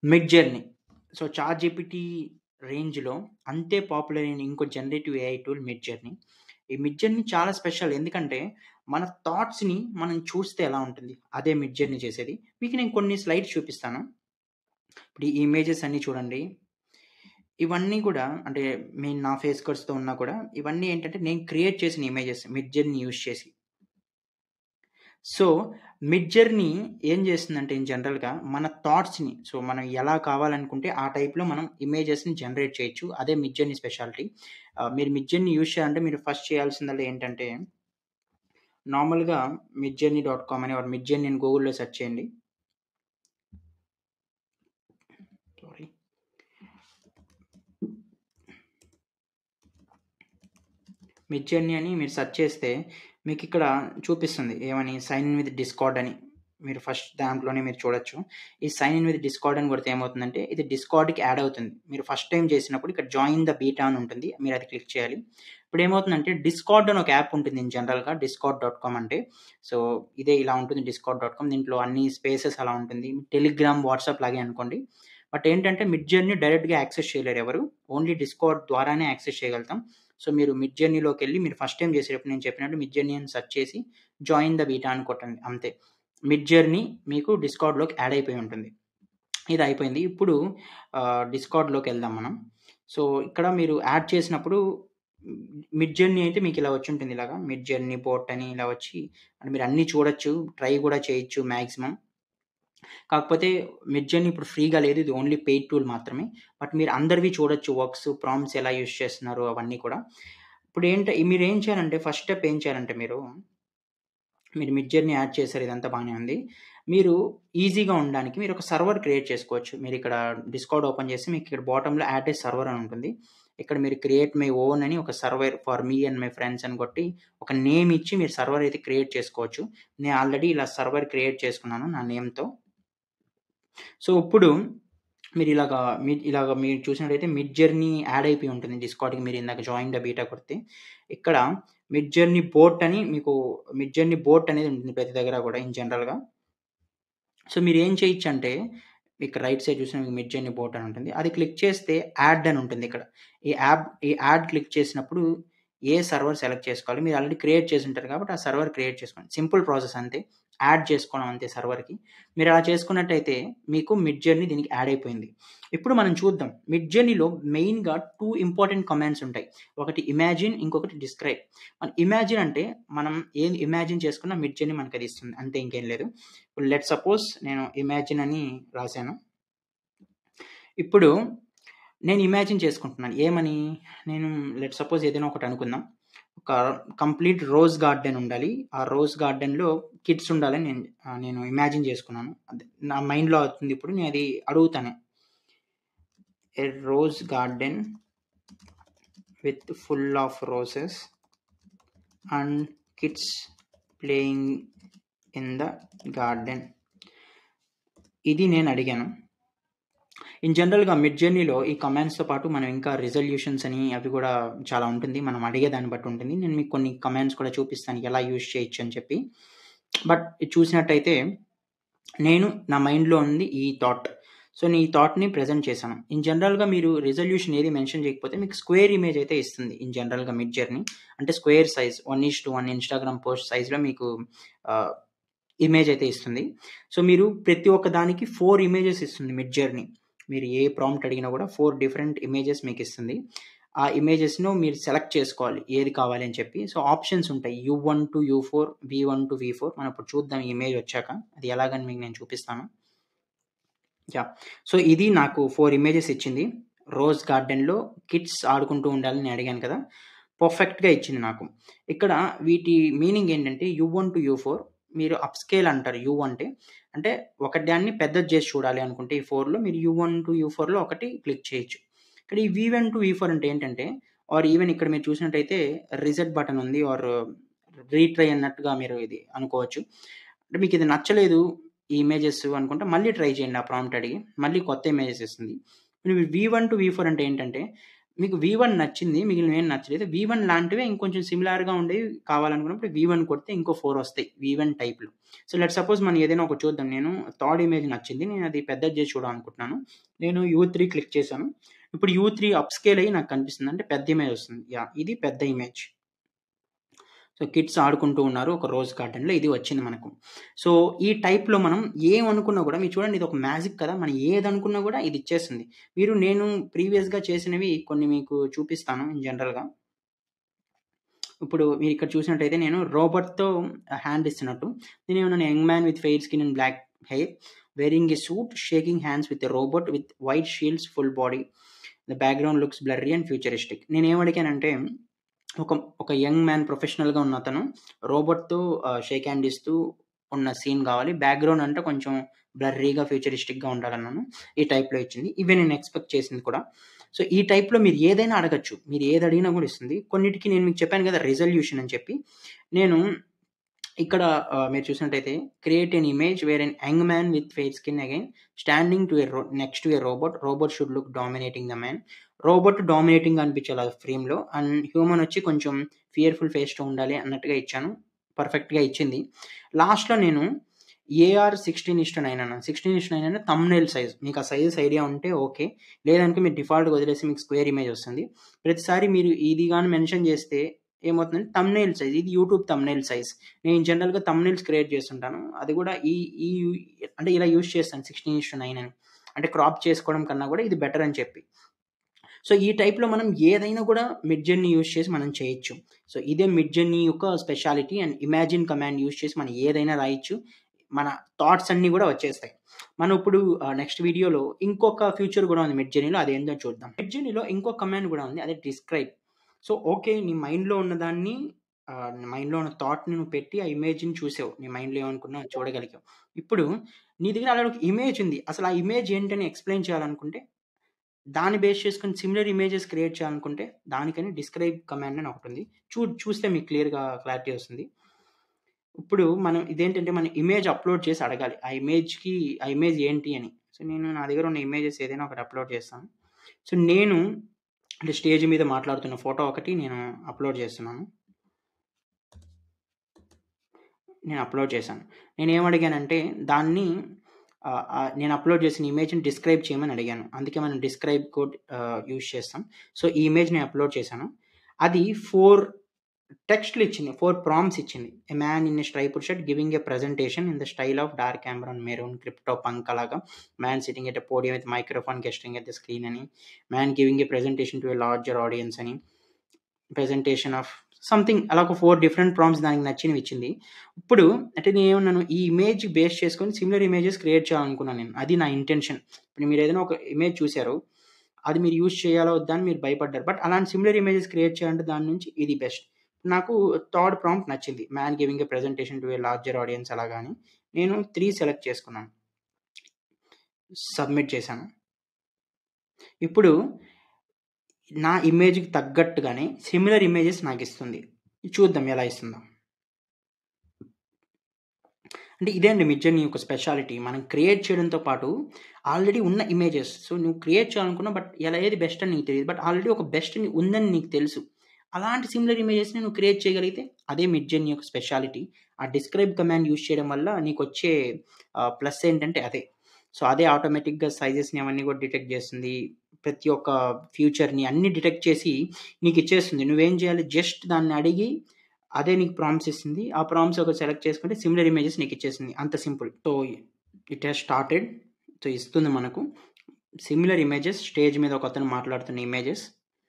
Mid Midjourney. So, ChatGPT రేంజ్‌లో అంతే popular అయిన ఇంకో generative AI tool Midjourney. ఈ మిడ్ జర్నీ చాలా స్పెషల్. ఎందుకంటే, మన థాట్స్‌ని మనం చూస్తే ఎలా ఉంటుంది? అదే మిడ్ జర్నీ చేసేది. మీకు నేను కొన్ని స్లైడ్స్ చూపిస్తాను. ఇప్పుడు ఈ ఇమేజెస్ అన్నీ చూడండి. ఇవన్నీ కూడా అంటే నేను నా ఫేస్ కట్స్‌తో ఉన్నా కూడా ఇవన్నీ ఏంటంటే నేను క్రియేట్ చేసిన ఇమేజెస్ మిడ్ జర్నీ యూజ్ చేసి. సో, మిడ్ జర్నీ ఏం చేస్తుందంటే ఇన్ జనరల్‌గా మన థాట్స్‌ని సో, మనం ఎలా కావాలనుకుంటే ఆ టైప్‌లో మనం ఇమేజెస్‌ని జనరేట్ చేయొచ్చు. అదే మిడ్ జర్నీ స్పెషాలిటీ. ఆహ్, మీరు మిడ్ జర్నీ యూజ్ చేయాలంటే మీరు ఫస్ట్ చేయాల్సిందల్లా ఏంటంటే నార్మల్‌గా మిడ్‌జర్నీ డాట్ కామ్ అని ఆర్ మిడ్ జర్నీ అని గూగుల్‌లో సెర్చ్ చేయండి. సారీ. మిడ్ జర్నీ అని మీరు సెర్చ్ చేస్తే మీకిక్కడ చూపిస్తుంది. ఏమని సైన్ ఇన్ విత్ డిస్కార్డ్ అని. మీరు ఫస్ట్ దాంట్లోనే మీరు చూడొచ్చు. ఈ సైన్ ఇన్ విత్ డిస్కార్డ్ అని కొడితే ఏమవుతుందంటే ఇది డిస్కార్డ్‌కి యాడ్ అవుతుంది. మీరు ఫస్ట్ టైమ్ చేసినప్పుడు ఇక్కడ జాయిన్ ద బీటా అని ఉంటుంది. మీరు అది క్లిక్ చేయాలి. ఇప్పుడు ఏమవుతుందంటే డిస్కార్డ్ అని ఒక యాప్ ఉంటుంది ఇన్ జనరల్‌గా డిస్కార్డ్ డాట్ కామ్ అంటే. సో, ఇదే ఇలా ఉంటుంది డిస్కార్డ్ డాట్ కామ్. దీంట్లో అన్ని స్పేసెస్ అలా ఉంటుంది. టెలిగ్రామ్, వాట్సాప్ లాగే అనుకోండి. బట్ ఏంటంటే మిడ్ జర్నీ డైరెక్ట్‌గా యాక్సెస్ చేయలేరు ఎవరు. ఓన్లీ డిస్కార్డ్ ద్వారానే యాక్సెస్ చేయగలుగుతాం. సో, మీరు మిడ్ జర్నీలోకెళ్ళి మీరు ఫస్ట్ టైమ్ చేసేటప్పుడు నేను చెప్పినట్టు మిడ్ జర్నీ అని సెర్చ్ చేసి జాయిన్ ద బీటా అని కొట్టండి అంతే. మిడ్ జర్నీ మీకు డిస్కార్డ్‌లోకి యాడ్ అయిపోయి ఉంటుంది. ఇది అయిపోయింది. ఇప్పుడు ఆహ్, డిస్కార్డ్‌లోకి వెళ్దాం మనం. సో, ఇక్కడ మీరు యాడ్ చేసినప్పుడు మిడ్ జర్నీ అయితే మీకు ఇలా వచ్చుంటుంది ఇలాగా. మిడ్ జర్నీ బోట్ అని ఇలా వచ్చి అంటే మీరు అన్నీ చూడొచ్చు. ట్రై కూడా చేయొచ్చు మాక్సిమం. కాకపోతే మిడ్ జర్నీ ఇప్పుడు ఫ్రీగా లేదు. ఇది ఓన్లీ పెయిడ్ టూల్ మాత్రమే. బట్ మీరు అందరివి చూడొచ్చు. వర్క్స్, ప్రాంప్ట్స్ ఎలా యూజ్ చేస్తున్నారు అవన్నీ కూడా. ఇప్పుడు ఏంట మీరేం చేయాలంటే ఫస్ట్ స్టెప్ ఏం చేయాలంటే మీరు మీరు మిడ్ జర్నీ యాడ్ చేశారు. ఇదంతా బానే ఉంది. మీరు ఈజీగా ఉండడానికి మీరు ఒక సర్వర్ క్రియేట్ చేసుకోవచ్చు. మీరు ఇక్కడ డిస్కార్డ్ ఓపెన్ చేసి మీకు ఇక్కడ బాటమ్‌లో యాడ్ ఎ సర్వర్ అని ఉంటుంది. ఇక్కడ మీరు క్రియేట్ మై ఓన్ అని ఒక server for me and my friends అని కొట్టి ఒక నేమ్ ఇచ్చి మీరు సర్వర్ అయితే క్రియేట్ చేసుకోవచ్చు. నేను ఆల్రెడీ ఇలా సర్వర్ క్రియేట్ చేసుకున్నాను నా నేమ్‌తో. సో, ఇప్పుడు మీరు ఇలాగా మీ ఇలాగ మీరు చూసినట్టయితే మిడ్ జర్నీ యాడ్ అయిపోయి ఉంటుంది డిస్కార్డ్‌కి మీరు ఇందాక జాయిన్ ద బీటా కొడితే. ఇక్కడ మిడ్ జర్నీ బోట్ అని మీకు మిడ్ జర్నీ బోట్ అనేది ఉంటుంది ప్రతి దగ్గర కూడా ఇన్ జనరల్‌గా. సో, మీరేం చేయొచ్చంటే ఇక్కడ రైట్ సైడ్ చూసినా మీకు మిడ్ జర్నీ బోట్ అని ఉంటుంది. అది క్లిక్ చేస్తే యాడ్ అని ఉంటుంది ఇక్కడ. ఈ యాప్ ఈ యాడ్ క్లిక్ చేసినప్పుడు ఏ సర్వర్ సెలెక్ట్ చేసుకోవాలి. మీరు ఆల్రెడీ క్రియేట్ చేసుంటారు కాబట్టి ఆ సర్వర్ క్రియేట్ చేసుకోండి. సింపుల్ ప్రాసెస్ అంతే. యాడ్ చేసుకోవడం అంతే సర్వర్‌కి. మీరు అలా చేసుకున్నట్టయితే మీకు మిడ్ జర్నీ దీనికి యాడ్ అయిపోయింది. ఇప్పుడు మనం చూద్దాం. మిడ్ జర్నీలో మెయిన్‌గా 2 ఇంపార్టెంట్ కమాండ్స్ ఉంటాయి. ఒకటి ఇమాజిన్ ఇంకొకటి డిస్క్రైబ్. మనం ఇమాజిన్ అంటే మనం ఏది ఇమాజిన్ చేసుకున్నా మిడ్ జర్నీ మనకది ఇస్తుంది. అంతే ఇంకేం లేదు. ఇప్పుడు లెట్ సపోజ్ నేను ఇమాజిన్ అని రాసాను. ఇప్పుడు నేను ఇమాజిన్ చేసుకుంటున్నాను. ఏమని? నేను లెట్ సపోజ్ ఏదైనా ఒకటి అనుకుందాం. ఒక కంప్లీట్ రోజ్ గార్డెన్ ఉండాలి. ఆ రోజ్ గార్డెన్‌లో కిడ్స్ ఉండాలని నేను ఆహ్, నేను ఇమాజిన్ చేసుకున్నాను. అదే నా మైండ్‌లో అవుతుంది ఇప్పుడు. నేను అది అడుగుతాను. A rose garden with full of roses and kids playing in the garden. ఇది నేను అడిగాను. ఇన్ జనరల్‌గా మిడ్ జర్నీలో ఈ కమాండ్స్‌తో పాటు మనం ఇంకా రిజల్యూషన్స్ అని అవి కూడా చాలా ఉంటుంది. మనం అడిగే దాన్ని బట్టి ఉంటుంది. నేను మీకు కొన్ని కమాండ్స్ కూడా చూపిస్తాను ఎలా యూజ్ చేయొచ్చు అని చెప్పి. బట్ ఇది చూసినట్టయితే నేను నా మైండ్‌లో ఉంది ఈ థాట్. సో, నేను ఈ థాట్‌ని ప్రెజెంట్ చేశాను. ఇన్ జనరల్‌గా మీరు రిజల్యూషన్ ఏది మెన్షన్ చేయకపోతే మీకు స్క్వేర్ ఇమేజ్ అయితే ఇస్తుంది ఇన్ జనరల్‌గా మిడ్ జర్నీ. అంటే స్క్వేర్ సైజ్ 1:1 ఇన్‌స్టాగ్రామ్ పోస్ట్ సైజ్‌లో మీకు ఆహ్, ఇమేజ్ అయితే ఇస్తుంది. సో, మీరు ప్రతి ఒక్క దానికి 4 ఇమేజెస్ ఇస్తుంది మిడ్ జర్నీ. మీరు ఏ ప్రాంప్ట్ అడిగినా కూడా 4 డిఫరెంట్ ఇమేజెస్ మీకిస్తుంది. ఆ ఇమేజెస్‌ను మీరు సెలెక్ట్ చేసుకోవాలి. ఏది కావాలి అని చెప్పి. సో, ఆప్షన్స్ ఉంటాయి. యూ1 టు యూ4, వి1 టు వి4 మనం ఇప్పుడు చూద్దాం ఈ ఇమేజ్ వచ్చాక. అది ఎలాగని మీకు నేను చూపిస్తాను. యాహ్! సో, ఇది నాకు 4 ఇమేజెస్ ఇచ్చింది. రోజ్ గార్డెన్‌లో కిడ్స్ ఆడుకుంటూ ఉండాలని నేను అడిగాను కదా! పర్ఫెక్ట్‌గా ఇచ్చింది నాకు. ఇక్కడ వీటి మీనింగ్ ఏంటంటే యూ1 టు యూ4 మీరు అప్ స్కేల్ అంటారు యూ అంటే. అంటే ఒకదాన్ని పెద్దది చేసి చూడాలి అనుకుంటే ఈ 4లో మీరు యూ1 టు యూ4లో ఒకటి క్లిక్ చేయొచ్చు. ఇక్కడ ఈ వి1 టు వి4 అంటే ఏంటంటే ఆర్ ఈవెన్ ఇక్కడ మీరు చూసినట్టయితే రిజెట్ బటన్ ఉంది ఆర్ రీట్రై అన్నట్టుగా మీరు ఇది అనుకోవచ్చు. అంటే మీకు ఇది నచ్చలేదు ఈ ఇమేజెస్ అనుకుంటే మళ్ళీ ట్రై చేయండి ఆ ప్రాంప్ట్ అడిగి. మళ్ళీ కొత్త ఇమేజెస్ ఇస్తుంది. ఇప్పుడు వి1 టు వి4 అంటే ఏంటంటే మీకు V1 నచ్చింది. మిగిలినవేం నచ్చలేదు. V1 లాంటివే ఇంకొంచెం సిమిలార్‌గా ఉండేవి కావాలనుకున్నప్పుడు V1 కొడితే ఇంకో 4 వస్తాయి. V1 టైప్‌లో. సో, లెట్స్ సపోజ్ మనం ఏదైనా ఒకటి చూద్దాం. నేను థర్డ్ ఇమేజ్ నచ్చింది. నేను అది పెద్దది చేసి చూడాలనుకుంటున్నాను. నేను యూ3 క్లిక్ చేశాను. ఇప్పుడు యూ3 అప్ స్కేల్ అయ్యి నాకు కనిపిస్తుంది. అంటే పెద్ద ఇమేజ్ వస్తుంది. యాహ్! ఇది పెద్ద ఇమేజ్. సో, కిడ్స్ ఆడుకుంటూ ఉన్నారు. ఒక రోజ్ గార్డెన్‌లో ఇది వచ్చింది మనకు. సో, ఈ టైప్‌లో మనం ఏమనుకున్నా కూడా మీరు చూడండి ఇది ఒక మ్యాజిక్ కదా! మనం ఏదనుకున్నా కూడా ఇది ఇచ్చేస్తుంది. మీరు నేను ప్రీవియస్‌గా చేసినవి కొన్ని మీకు చూపిస్తాను ఇన్ జనరల్‌గా. ఇప్పుడు మీరు ఇక్కడ చూసినట్టయితే నేను రోబోట్‌తో హ్యాండ్ ఇస్తున్నట్టు. నేనేమన్నాను young man with fair skin and black hair wearing a suit shaking hands with a robot with white shields full body. The background looks blurry and futuristic. నేనేమడిగానంటే ఒక ఒక యంగ్ మ్యాన్ ప్రొఫెషనల్‌గా ఉన్నతను రోబోట్‌తో ఆహ్, షేక్ హ్యాండ్ ఇస్తూ ఉన్న scene కావాలి. Background అంటే కొంచెం బ్లర్రీగా, ఫ్యూచరిస్టిక్‌గా ఉండాలన్నాను. ఈ టైప్‌లో ఇచ్చింది. ఇవే నేను ఎక్స్‌పెక్ట్ చేసింది కూడా. సో, ఈ టైప్‌లో మీరు ఏదైనా అడగొచ్చు. మీరు ఏది అడిగినా కూడా ఇస్తుంది. కొన్నిటికి నేను మీకు చెప్పాను కదా! రిజల్యూషన్ అని చెప్పి. నేను ఇక్కడ ఆహ్, మీరు చూసినట్టయితే create an image where an young man with fair skin again standing to a row next to a robot. Robot should look dominating the man. Robot డామినేటింగ్‌గా అనిపించాలి ఆ ఫ్రేమ్‌లో. అండ్ హ్యూమన్ వచ్చి కొంచెం ఫియర్‌ఫుల్ ఫేస్‌తో ఉండాలి అన్నట్టుగా ఇచ్చాను. పర్ఫెక్ట్‌గా ఇచ్చింది. లాస్ట్‌లో నేను ఏఆర్ 16:9 అన్నాను. 16:9 అంటే థంబ్‌నెయిల్ సైజ్. మీకు ఆ సైజెస్ ఐడియా ఉంటే ఓకే. లేదనుకో మీరు డిఫాల్ట్‌గా వదిలేసి మీకు స్క్వేర్ ఇమేజ్ వస్తుంది. ప్రతిసారి మీరు ఇది గాని మెన్షన్ చేస్తే ఏమవుతుందంటే థంబ్‌నెయిల్ సైజ్. ఇది యూట్యూబ్ థంబ్‌నెయిల్ సైజ్. నేను జనరల్‌గా థంబ్‌నెయిల్స్ క్రియేట్ చేస్తుంటాను. అది కూడా ఈ ఈ అంటే ఇలా యూజ్ చేస్తాను 16:9 అని. అంటే క్రాప్ చేసుకోవడం కన్నా కూడా ఇది బెటర్ అని చెప్పి. సో, ఈ టైప్‌లో మనం ఏదైనా కూడా మిడ్ జర్నీ యూజ్ చేసి మనం చేయొచ్చు. సో, ఇదే మిడ్ జర్నీ యొక్క speciality and imagine command use చేసి మనం ఏదైనా రాయొచ్చు. మన థాట్స్ అన్నీ కూడా వచ్చేస్తాయి. మనం ఇప్పుడు ఆహ్, నెక్స్ట్ వీడియోలో ఇంకొక ఫీచర్ కూడా ఉంది మిడ్ జర్నీలో అదేందో చూద్దాం. మిడ్ జర్నీలో ఇంకో కమాండ్ కూడా ఉంది. అదే డిస్క్రైబ్. So, okay. నీ మైండ్‌లో ఉన్నదాన్ని ఆహ్, నీ మైండ్‌లో ఉన్న థాట్‌ని నువ్వు పెట్టి ఆ ఇమేజ్‌ని చూసావు. నీ మైండ్‌లో ఏమనుకున్నావో అది చూడగలిగావు. ఇప్పుడు నీ దగ్గర అలాంటి ఒక ఇమేజ్ ఉంది. అసలు ఆ ఇమేజ్ ఏంటని ఎక్స్‌ప్లెయిన్ చేయాలనుకుంటే దాన్ని బేస్ చేసుకొని సిమిలర్ ఇమేజెస్ క్రియేట్ చేయాలనుకుంటే దానికని డిస్క్రైబ్ కమాండ్ అని ఒకటుంది. చూ చూస్తే మీకు క్లియర్‌గా క్లారిటీ వస్తుంది. ఇప్పుడు మనం ఇదేంటంటే మనం ఇమేజ్ అప్‌లోడ్ చేసి అడగాలి. ఆ ఇమేజ్‌కి ఆ ఇమేజ్ ఏంటి అని. సో, నేను నా దగ్గర ఉన్న ఇమేజెస్ ఏదైనా ఒకటి అప్‌లోడ్ చేస్తాను. సో, నేను అంటే స్టేజ్ మీద మాట్లాడుతున్న ఫోటో ఒకటి నేను అప్‌లోడ్ చేస్తున్నాను. నేను అప్‌లోడ్ చేశాను. నేనేమడిగానంటే దాన్ని ఆహ్, ఆహ్, నేను అప్‌లోడ్ చేసిన ఇమేజ్‌ని డిస్క్రైబ్ చేయమని అడిగాను. అందుకే మనం డిస్క్రైబ్ కోడ్ ఆహ్, యూజ్ చేస్తాం. సో, ఈ ఇమేజ్ నేను అప్‌లోడ్ చేశాను. అది 4 టెక్స్ట్‌లు ఇచ్చింది. 4 ప్రాంప్ట్స్ ఇచ్చింది. A man in a striped shirt giving a presentation in the style of dark amber and maroon crypto punk అలాగా. Man sitting at a podium with microphone gesturing at the screen అని. Man giving a presentation to a larger audience అని. Presentation of something అలా ఒక 4 different prompts దానికి నచ్చినవి ఇచ్చింది. ఇప్పుడు అంటే నేనేమన్నాను ఈ ఇమేజ్ బేస్ చేసుకొని సిమిలర్ ఇమేజెస్ క్రియేట్ చేయాలనుకున్నాను నేను. అది నా ఇంటెన్షన్. ఇప్పుడు మీరు ఏదైనా ఒక ఇమేజ్ చూసారు. అది మీరు యూజ్ చేయాలా వద్దా అని మీరు భయపడ్డారు. బట్ అలాంటి సిమిలర్ ఇమేజెస్ క్రియేట్ చేయాలంటే దాని నుంచి ఇది బెస్ట్. నాకు థర్డ్ ప్రాంప్ట్ నచ్చింది. Man giving a presentation to a larger audience అలాగా అని. నేను 3 సెలెక్ట్ చేసుకున్నాను. సబ్మిట్ చేశాను. ఇప్పుడు నా ఇమేజ్‌కి తగ్గట్టుగానే సిమిలర్ ఇమేజెస్ నాకిస్తుంది. చూద్దాం ఎలా ఇస్తుందో. అంటే ఇదే అండి మిడ్ జర్నీ యొక్క స్పెషాలిటీ. మనం క్రియేట్ చేయడంతో పాటు ఆల్రెడీ ఉన్న ఇమేజెస్ సో, నువ్వు క్రియేట్ చేయాలనుకున్నావు. బట్ ఎలా ఏది బెస్ట్ అని నీకు తెలీదు. బట్ ఆల్రెడీ ఒక బెస్ట్ ఉందని నీకు తెలుసు. అలాంటి సిమిలర్ ఇమేజెస్‌ని నువ్వు క్రియేట్ చేయగలిగితే అదే మిడ్ జర్నీ యొక్క స్పెషాలిటీ. ఆ డిస్క్రైబ్ కమాండ్ యూజ్ చేయడం వల్ల నీకొచ్చే ఆహ్, ప్లస్ ఏంటంటే అదే. సో, అదే ఆటోమేటిక్‌గా సైజెస్‌ని అవన్నీ కూడా డిటెక్ట్ చేస్తుంది. ప్రతి ఒక్క ఫ్యూచర్‌ని అన్నీ డిటెక్ట్ చేసి నీకిచ్చేస్తుంది. నువ్వేం చేయాలి జస్ట్ దాన్ని అడిగి అదే నీకు ప్రాంప్ట్స్ ఇస్తుంది. ఆ ప్రాంప్ట్స్ ఒకటి సెలెక్ట్ చేసుకుంటే సిమిలర్ ఇమేజెస్ నీకిచ్చేస్తుంది. అంత simple. So, it has started. So, ఇస్తుంది మనకు. సిమిలర్ ఇమేజెస్ స్టేజ్ మీద ఒకతను మాట్లాడుతున్న ఇమేజెస్.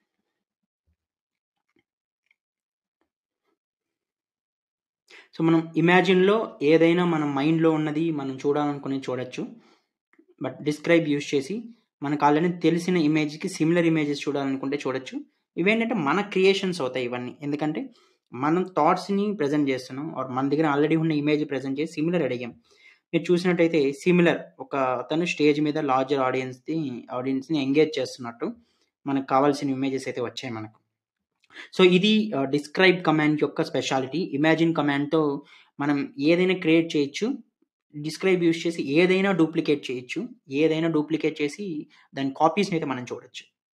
సో, మనం ఇమాజిన్‌లో ఏదైనా మన మైండ్‌లో ఉన్నది మనం చూడాలనుకున్నది చూడొచ్చు. బట్ డిస్క్రైబ్ యూజ్ చేసి మనకు ఆల్రెడీ తెలిసిన ఇమేజ్‌కి సిమిలర్ ఇమేజెస్ చూడాలనుకుంటే చూడొచ్చు. ఇవేంటంటే మన క్రియేషన్స్ అవుతాయి ఇవన్నీ. ఎందుకంటే మనం థాట్స్‌ని ప్రెజెంట్ చేస్తున్నాం. ఆర్ మన దగ్గర ఆల్రెడీ ఉన్న ఇమేజ్ ప్రెజెంట్ చేసి సిమిలర్ అడిగాం. మీరు చూసినట్టయితే సిమిలర్ ఒక అతను స్టేజ్ మీద లార్జర్ ఆడియన్స్‌ని ఆడియన్స్‌ని ఎంగేజ్ చేస్తున్నట్టు మనకు కావాల్సిన ఇమేజెస్ అయితే వచ్చాయి మనకు. సో, ఇది ఆహ్, డిస్క్రైబ్ కమాండ్ యొక్క స్పెషాలిటీ. ఇమాజిన్ కమాండ్‌తో మనం ఏదైనా క్రియేట్ చేయొచ్చు. డిస్క్రైబ్ యూజ్ చేసి ఏదైనా డూప్లికేట్ చేయొచ్చు. ఏదైనా డూప్లికేట్ చేసి దాని కాపీస్‌ని అయితే మనం చూడొచ్చు.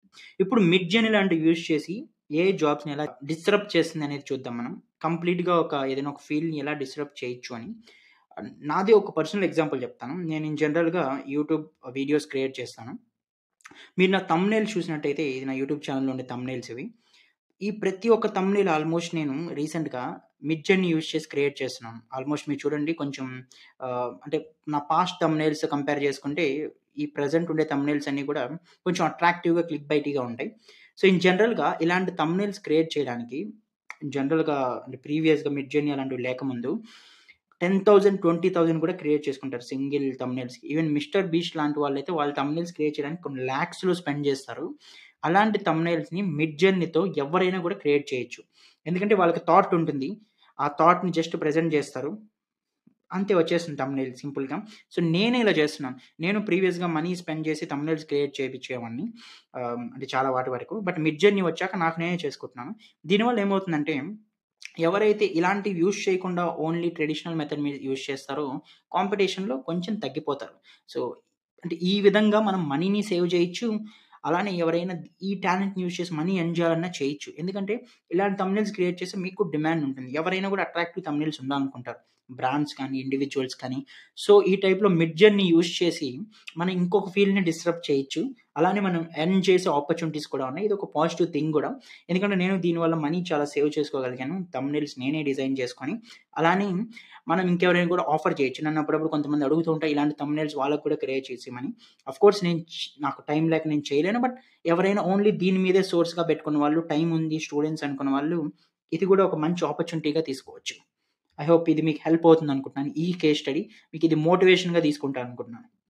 ఇప్పుడు మిడ్ జర్నీ లాంటివి యూజ్ చేసి ఏ జాబ్స్‌ని ఎలా డిస్‌రప్ట్ చేస్తుందనేది చూద్దాం మనం. కంప్లీట్‌గా ఒక ఏదైనా ఒక ఫీల్డ్‌ని ఎలా డిస్‌రప్ట్ చేయొచ్చు అని. ఆహ్, నాది ఒక పర్సనల్ ఎగ్జాంపుల్ చెప్తాను. నేను ఇన్ జనరల్‌గా యూట్యూబ్ వీడియోస్ క్రియేట్ చేస్తాను. మీరు నా థంబ్‌నెయిల్స్ చూసినట్టయితే ఇది నా యూట్యూబ్ ఛానెల్‌లో ఉండే థంబ్‌నెయిల్స్ ఇవి. ఈ ప్రతి ఒక్క థంబ్‌నెయిల్ ఆల్మోస్ట్ నేను రీసెంట్‌గా మిడ్ జర్నీ యూజ్ చేసి క్రియేట్ చేస్తున్నాను. ఆల్మోస్ట్ మీరు చూడండి కొంచెం ఆహ్, అంటే నా పాస్ట్ థంబ్‌నెయిల్స్ కంపేర్ చేసుకుంటే ఈ ప్రెజెంట్ ఉండే థంబ్‌నెయిల్స్ అన్నీ కూడా కొంచెం అట్రాక్టివ్‌గా, క్లిక్ బైటీగా ఉంటాయి. సో, ఇన్ జనరల్‌గా ఇలాంటి థంబ్‌నెయిల్స్ క్రియేట్ చేయడానికి జనరల్‌గా అంటే ప్రీవియస్‌గా మిడ్ జర్నీ అలాంటివి లేకముందు 10,000, 20,000 కూడా క్రియేట్ చేసుకుంటారు సింగిల్ థంబ్‌నెయిల్స్‌కి. ఈవెన్ మిస్టర్ బీస్ట్ లాంటి వాళ్ళైతే వాళ్ళ థంబ్‌నెయిల్స్ క్రియేట్ చేయడానికి కొన్ని లాక్స్‌లో స్పెండ్ చేస్తారు. అలాంటి థంబ్‌నెయిల్స్‌ని మిడ్ జర్నీతో ఎవ్వరైనా కూడా క్రియేట్ చేయొచ్చు. ఎందుకంటే వాళ్ళకి థాట్ ఉంటుంది. ఆ థాట్‌ని జస్ట్ ప్రెజెంట్ చేస్తారు. అంతే వచ్చేస్తుంది థంబ్‌నెయిల్ సింపుల్‌గా. సో, నేనే ఇలా చేస్తున్నాను. నేను ప్రీవియస్‌గా మనీ స్పెండ్ చేసి థంబ్‌నెయిల్స్ క్రియేట్ చేపిచ్చేవాడిని. ఆహ్, అంటే చాలా వాటి వరకు. బట్ మిడ్ జర్నీ వచ్చాక నాకు నేనే చేసుకుంటున్నాను. దీనివల్ల ఏమవుతుందంటే ఎవరైతే ఇలాంటివి యూజ్ చేయకుండా ఓన్లీ ట్రెడిషనల్ మెథడ్ మీద యూజ్ చేస్తారో కాంపిటీషన్‌లో కొంచెం తగ్గిపోతారు. సో, అంటే ఈ విధంగా మనం మనీని సేవ్ చేయొచ్చు. అలానే ఎవరైనా ఈ టాలెంట్‌ని యూజ్ చేసి మనీ ఎర్న్ చేయాలన్నా చేయొచ్చు. ఎందుకంటే ఇలాంటి థంబ్‌నెయిల్స్ క్రియేట్ చేస్తే మీకు డిమాండ్ ఉంటుంది. ఎవరైనా కూడా అట్రాక్టివ్ థంబ్‌నెయిల్స్ ఉండాలనుకుంటారు. బ్రాండ్స్ కానీ, ఇండివిడ్యువల్స్ కానీ. సో, ఈ టైప్‌లో మిడ్ జర్నీ యూజ్ చేసి మనం ఇంకొక ఫీల్డ్‌ని డిస్‌రప్ట్ చేయొచ్చు. అలానే మనం ఎర్న్ చేసే ఆపర్చునిటీస్ కూడా ఉన్నాయి. ఇదొక పాజిటివ్ థింగ్ గూడా. ఎందుకంటే నేను దీనివల్ల మనీ చాలా సేవ్ చేసుకోగలిగాను. థంబ్‌నెయిల్స్ నేనే డిజైన్ చేసుకొని. అలానే మనం ఇంకెవరైనా కూడా ఆఫర్ చేయొచ్చు. నన్ను అప్పుడప్పుడు కొంతమంది అడుగుతూ ఉంటారు ఇలాంటి థంబ్‌నెయిల్స్ వాళ్ళకి కూడా క్రియేట్ చేసి ఇమ్మని. ఆఫ్‌కోర్స్ నేను చ్ నాకు టైం లేక నేను చేయలేను. బట్ ఎవరైనా ఓన్లీ దీని మీదే సోర్స్‌గా పెట్టుకున్న వాళ్ళు, టైం ఉంది, స్టూడెంట్స్ అనుకున్న వాళ్ళు ఇది కూడా ఒక మంచి ఆపర్చునిటీగా తీసుకోవచ్చు. ఐ హోప్ ఇది మీకు హెల్ప్ అవుతుందనుకుంటున్నాను. ఈ కేస్ స్టడీ మీకు ఇది మోటివేషన్‌గా తీసుకుంటారనుకుంటున్నాను.